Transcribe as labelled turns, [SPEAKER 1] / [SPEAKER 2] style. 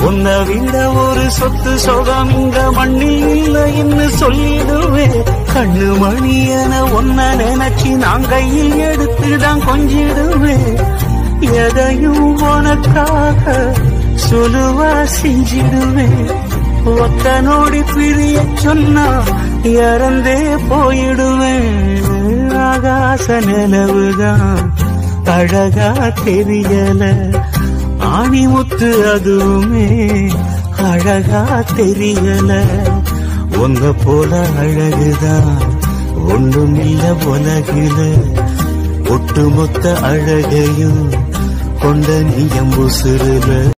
[SPEAKER 1] உன்னை விட ஒரு சொத்து சொகம் இங்க மண்ணில் இல்லைன்னு சொல்லிடுவேன் கண்ணு மணி என ஒன்ன நினைச்சு நான் கையில் எடுத்துதான் கொஞ்சிடுவேன் எதையும் உனக்காக சொல்லுவா செஞ்சிடுவேன் ஒத்த நோடி பிரிய சொன்னா இறந்தே போயிடுவேன் ஆகாச நிலவுதான் அழகா தெரியல ஆணிமுத்து அதுவுமே அழகா தெரியல உங்க போல அழகுதான் ஒண்ணும் இல்ல உலகில ஒட்டுமொத்த அழகையும் கொண்ட நீயம் உசுருல